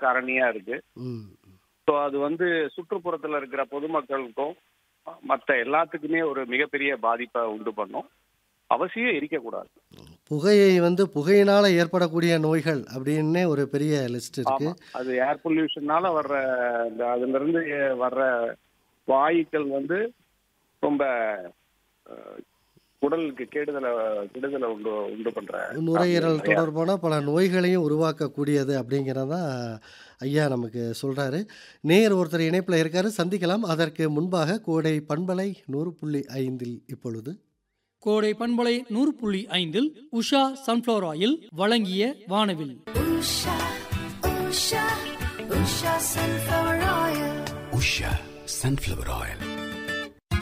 காரணியா இருக்கு ம் ஸோ அது வந்து சுற்றுப்புறத்துல இருக்கிற பொதுமக்களுக்கும் மற்ற எல்லாத்துக்குமே ஒரு மிகப்பெரிய பாதிப்பை உண்டு பண்ணும் அவசியம் எரிக்கக்கூடாது புகையை வந்து புகையினால ஏற்படக்கூடிய நோய்கள் அப்படின்னே ஒரு பெரிய லிஸ்ட் இருக்கு ஆமா அது ஏர் பொல்யூஷனால வர்ற இந்த அதுல இருந்து வர்ற வாயுக்கள் வந்து ரொம்ப அஹ், உடலுக்கு கெடுதலை கெடுதலை உண்டு உண்டு பண்ற நுரையீரல் நிறையா தொடர்பான பல நோய்களையும் உருவாக்கக்கூடியது அப்படிங்கிறதா ஐயா நமக்கு சொல்றாரு நேர் ஒருத்தர் இணைப்பில் இருக்காரு சந்திக்கலாம் அதற்கு முன்பாக கோடை பண்பலை நூறு புள்ளி ஐந்தில் இப்பொழுது கோடை பண்பலை நூறு புள்ளி ஐந்தில் உஷா சன்ஃப்ளவர் ஆயில் வழங்கிய வானவில் Usha, Usha, Usha sunflower oil. Usha sunflower oil